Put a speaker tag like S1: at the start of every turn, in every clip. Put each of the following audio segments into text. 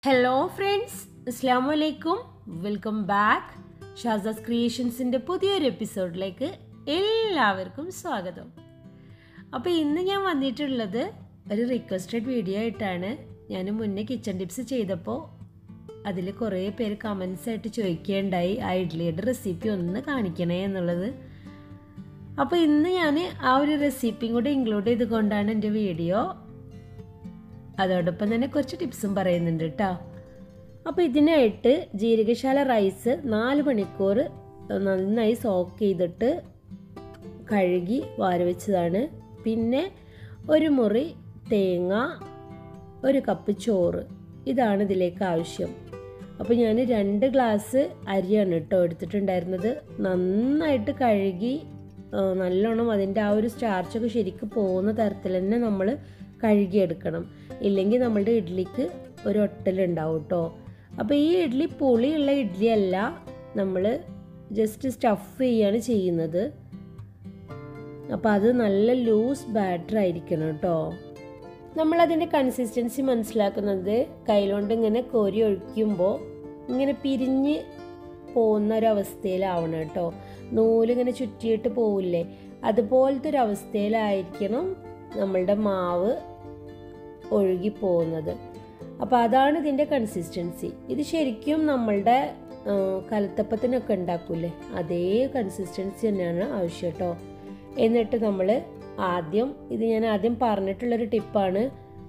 S1: hello friends അസ്സാം വലൈക്കും welcome back ഷാസാസ് ക്രിയേഷൻസിൻ്റെ പുതിയൊരു എപ്പിസോഡിലേക്ക് എല്ലാവർക്കും സ്വാഗതം അപ്പോൾ ഇന്ന് ഞാൻ വന്നിട്ടുള്ളത് ഒരു റിക്വസ്റ്റഡ് വീഡിയോ ആയിട്ടാണ് ഞാൻ മുന്നേ കിച്ചൺ ടിപ്സ് ചെയ്തപ്പോൾ അതിൽ കുറേ പേര് കമൻസ് ആയിട്ട് ചോദിക്കുകയുണ്ടായി ആ ഇഡ്ഡലിയുടെ റെസിപ്പി ഒന്ന് കാണിക്കണേ എന്നുള്ളത് അപ്പോൾ ഇന്ന് ഞാൻ ആ ഒരു റെസിപ്പിയും കൂടി ഇൻക്ലൂഡ് ചെയ്തുകൊണ്ടാണ് എൻ്റെ വീഡിയോ അതോടൊപ്പം തന്നെ കുറച്ച് ടിപ്സും പറയുന്നുണ്ട് കേട്ടോ അപ്പോൾ ഇതിനായിട്ട് ജീരകശാല റൈസ് നാല് മണിക്കൂർ നന്നായി സോക്ക് ചെയ്തിട്ട് കഴുകി വാര വെച്ചതാണ് പിന്നെ ഒരു മുറി തേങ്ങ ഒരു കപ്പ് ചോറ് ഇതാണ് ഇതിലേക്ക് ആവശ്യം അപ്പോൾ ഞാൻ രണ്ട് ഗ്ലാസ് അരിയാണ് കേട്ടോ എടുത്തിട്ടുണ്ടായിരുന്നത് നന്നായിട്ട് കഴുകി നല്ലോണം അതിൻ്റെ ആ ഒരു സ്റ്റാർച്ചൊക്കെ ശരിക്കും പോകുന്ന തരത്തിൽ തന്നെ നമ്മൾ കഴുകിയെടുക്കണം ഇല്ലെങ്കിൽ നമ്മളുടെ ഇഡ്ഡലിക്ക് ഒരു ഒട്ടലുണ്ടാവും കേട്ടോ അപ്പോൾ ഈ ഇഡ്ഡലി പുളിയുള്ള ഇഡ്ഡലി അല്ല നമ്മൾ ജസ്റ്റ് സ്റ്റഫ് ചെയ്യാണ് ചെയ്യുന്നത് അപ്പോൾ അത് നല്ല ലൂസ് ബാറ്റർ ആയിരിക്കണം കേട്ടോ നമ്മളതിൻ്റെ കൺസിസ്റ്റൻസി മനസ്സിലാക്കുന്നത് കയ്യിലോണ്ട് ഇങ്ങനെ കോരി ഒഴിക്കുമ്പോൾ ഇങ്ങനെ പിരിഞ്ഞ് പോകുന്ന ഒരവസ്ഥയിലാവണം കേട്ടോ നൂലിങ്ങനെ ചുറ്റിയിട്ട് പോവില്ലേ അതുപോലത്തെ ഒരു അവസ്ഥയിലായിരിക്കണം നമ്മളുടെ മാവ് ഒഴുകി പോകുന്നത് അപ്പോൾ അതാണ് ഇതിൻ്റെ കൺസിസ്റ്റൻസി ഇത് ശരിക്കും നമ്മളുടെ കലത്തപ്പത്തിനൊക്കെ ഉണ്ടാക്കൂലേ അതേ കൺസിസ്റ്റൻസി തന്നെയാണ് ആവശ്യം കേട്ടോ എന്നിട്ട് നമ്മൾ ആദ്യം ഇത് ഞാൻ ആദ്യം പറഞ്ഞിട്ടുള്ളൊരു ടിപ്പാണ്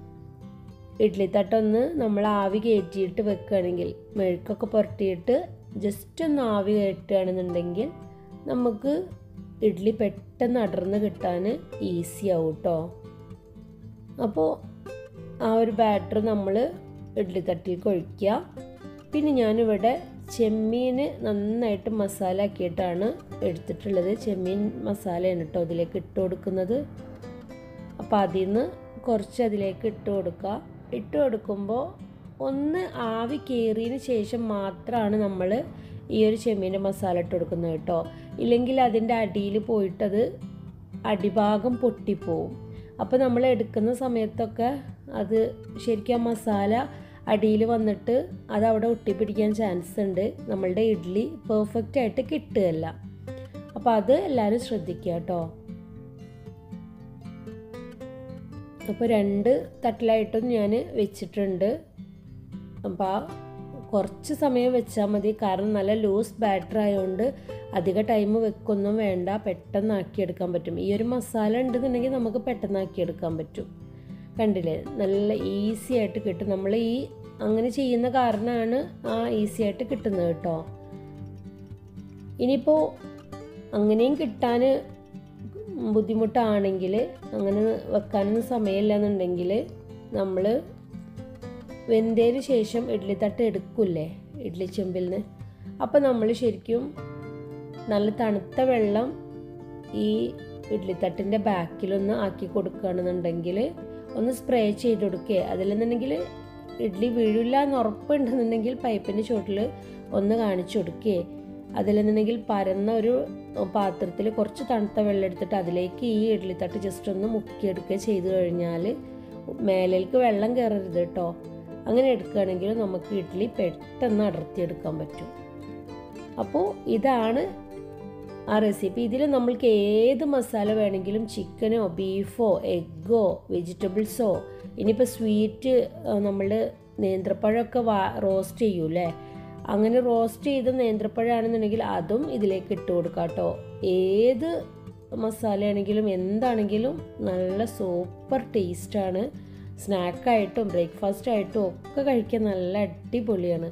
S1: ഇഡ്ഡലി തട്ടൊന്ന് നമ്മൾ ആവി കയറ്റിയിട്ട് വെക്കുകയാണെങ്കിൽ മെഴുക്കൊക്കെ പുരട്ടിയിട്ട് ജസ്റ്റ് ഒന്ന് ആവി കയറ്റുകയാണെന്നുണ്ടെങ്കിൽ നമുക്ക് ഇഡ്ഡലി പെട്ടെന്ന് അടർന്ന് കിട്ടാൻ ഈസി ആവും കേട്ടോ അപ്പോൾ ആ ഒരു ബാറ്റർ നമ്മൾ ഇഡ്ഡലി തട്ടിലേക്ക് ഒഴിക്കുക പിന്നെ ഞാനിവിടെ ചെമ്മീൻ നന്നായിട്ട് മസാല ആക്കിയിട്ടാണ് എടുത്തിട്ടുള്ളത് ചെമ്മീൻ മസാലയാണ് കേട്ടോ അതിലേക്ക് ഇട്ട് കൊടുക്കുന്നത് അപ്പോൾ അതിൽ നിന്ന് കുറച്ച് അതിലേക്ക് ഇട്ട് കൊടുക്കുക ഇട്ട് കൊടുക്കുമ്പോൾ ഒന്ന് ആവി കയറിയതിന് ശേഷം മാത്രമാണ് നമ്മൾ ഈ ഒരു ചെമ്മീൻ്റെ മസാല ഇട്ട് കൊടുക്കുന്നത് കേട്ടോ ഇല്ലെങ്കിൽ അതിൻ്റെ അടിയിൽ പോയിട്ടത് അടിഭാഗം പൊട്ടിപ്പോവും അപ്പോൾ നമ്മൾ എടുക്കുന്ന സമയത്തൊക്കെ അത് ശരിക്കും ആ മസാല അടിയിൽ വന്നിട്ട് അത് അവിടെ ഒട്ടിപ്പിടിക്കാൻ ചാൻസ് ഉണ്ട് നമ്മളുടെ ഇഡ്ഡലി പെർഫെക്റ്റ് ആയിട്ട് കിട്ടുകയല്ല അപ്പോൾ അത് എല്ലാവരും ശ്രദ്ധിക്കുക കേട്ടോ അപ്പോൾ രണ്ട് തട്ടിലായിട്ടും ഞാൻ വെച്ചിട്ടുണ്ട് അപ്പോൾ ആ കുറച്ച് സമയം വെച്ചാൽ മതി കാരണം നല്ല ലൂസ് ബാറ്റർ ആയതുകൊണ്ട് അധിക ടൈം വെക്കൊന്നും വേണ്ട പെട്ടെന്ന് ആക്കിയെടുക്കാൻ പറ്റും ഈ ഒരു മസാല ഉണ്ടെന്നുണ്ടെങ്കിൽ നമുക്ക് പെട്ടെന്ന് ആക്കിയെടുക്കാൻ പറ്റും കണ്ടില്ലേ നല്ല ഈസി ആയിട്ട് കിട്ടും നമ്മൾ ഈ അങ്ങനെ ചെയ്യുന്ന കാരണമാണ് ആ ഈസി ആയിട്ട് കിട്ടുന്നത് കേട്ടോ ഇനിയിപ്പോൾ അങ്ങനെയും കിട്ടാൻ ബുദ്ധിമുട്ടാണെങ്കിൽ അങ്ങനെ വെക്കാനൊന്നും സമയമില്ല എന്നുണ്ടെങ്കിൽ നമ്മൾ വെന്തതിന് ശേഷം ഇഡ്ഡലി തട്ട് എടുക്കില്ലേ ഇഡ്ഡലി ചെമ്പിൽ നിന്ന് അപ്പോൾ നമ്മൾ ശരിക്കും നല്ല തണുത്ത വെള്ളം ഈ ഇഡ്ഡലി തട്ടിൻ്റെ ബാക്കിലൊന്ന് ആക്കി കൊടുക്കുകയാണെന്നുണ്ടെങ്കിൽ ഒന്ന് സ്പ്രേ ചെയ്ത് കൊടുക്കുക അതിലെന്നുണ്ടെങ്കിൽ ഇഡ്ഡലി വീഴില്ല എന്ന് ഉറപ്പുണ്ടെന്നുണ്ടെങ്കിൽ പൈപ്പിൻ്റെ ചുവട്ടിൽ ഒന്ന് കാണിച്ചു കൊടുക്കുക അതിലെന്നുണ്ടെങ്കിൽ പരന്ന ഒരു പാത്രത്തിൽ കുറച്ച് തണുത്ത വെള്ളം എടുത്തിട്ട് അതിലേക്ക് ഈ ഇഡ്ഡലി തട്ട് ജസ്റ്റ് ഒന്ന് മുക്കിയെടുക്കുക ചെയ്ത് കഴിഞ്ഞാൽ മേലേക്ക് വെള്ളം കയറരുത് കേട്ടോ അങ്ങനെ എടുക്കുകയാണെങ്കിൽ നമുക്ക് ഇഡ്ഡലി പെട്ടെന്ന് അടർത്തിയെടുക്കാൻ പറ്റും അപ്പോൾ ഇതാണ് ആ റെസിപ്പി ഇതിൽ നമ്മൾക്ക് ഏത് മസാല വേണമെങ്കിലും ചിക്കനോ ബീഫോ എഗ്ഗോ വെജിറ്റബിൾസോ ഇനിയിപ്പോൾ സ്വീറ്റ് നമ്മൾ നേന്ത്രപ്പഴമൊക്കെ വാ റോസ്റ്റ് ചെയ്യൂലേ അങ്ങനെ റോസ്റ്റ് ചെയ്ത നേന്ത്രപ്പഴമാണെന്നുണ്ടെങ്കിൽ അതും ഇതിലേക്ക് ഇട്ട് കൊടുക്കാം കേട്ടോ ഏത് മസാലയാണെങ്കിലും എന്താണെങ്കിലും നല്ല സൂപ്പർ ടേസ്റ്റാണ് സ്നാക്കായിട്ടും ബ്രേക്ക്ഫാസ്റ്റ് ആയിട്ടും ഒക്കെ കഴിക്കാൻ നല്ല അടിപൊളിയാണ്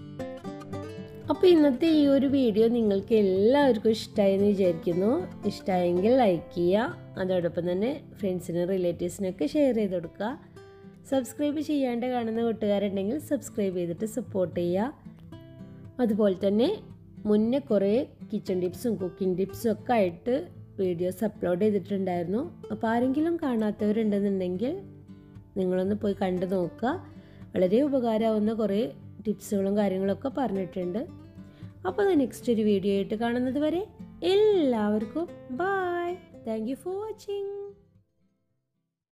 S1: അപ്പോൾ ഇന്നത്തെ ഈ ഒരു വീഡിയോ നിങ്ങൾക്ക് എല്ലാവർക്കും ഇഷ്ടമായി എന്ന് വിചാരിക്കുന്നു ഇഷ്ടമായെങ്കിൽ ലൈക്ക് ചെയ്യുക അതോടൊപ്പം തന്നെ ഫ്രണ്ട്സിനും റിലേറ്റീവ്സിനൊക്കെ ഷെയർ ചെയ്ത് കൊടുക്കുക സബ്സ്ക്രൈബ് ചെയ്യാണ്ട് കാണുന്ന കൂട്ടുകാരുണ്ടെങ്കിൽ സബ്സ്ക്രൈബ് ചെയ്തിട്ട് സപ്പോർട്ട് ചെയ്യുക അതുപോലെ തന്നെ മുന്നേ കുറേ കിച്ചൺ ടിപ്സും കുക്കിംഗ് ടിപ്സും ഒക്കെ ആയിട്ട് വീഡിയോസ് അപ്ലോഡ് ചെയ്തിട്ടുണ്ടായിരുന്നു അപ്പോൾ ആരെങ്കിലും കാണാത്തവരുണ്ടെന്നുണ്ടെങ്കിൽ നിങ്ങളൊന്ന് പോയി കണ്ടു നോക്കുക വളരെ ഉപകാരമാവുന്ന കുറേ ടിപ്സുകളും കാര്യങ്ങളൊക്കെ പറഞ്ഞിട്ടുണ്ട് അപ്പോൾ നെക്സ്റ്റ് ഒരു വീഡിയോ ആയിട്ട് കാണുന്നത് വരെ എല്ലാവർക്കും bye thank you for watching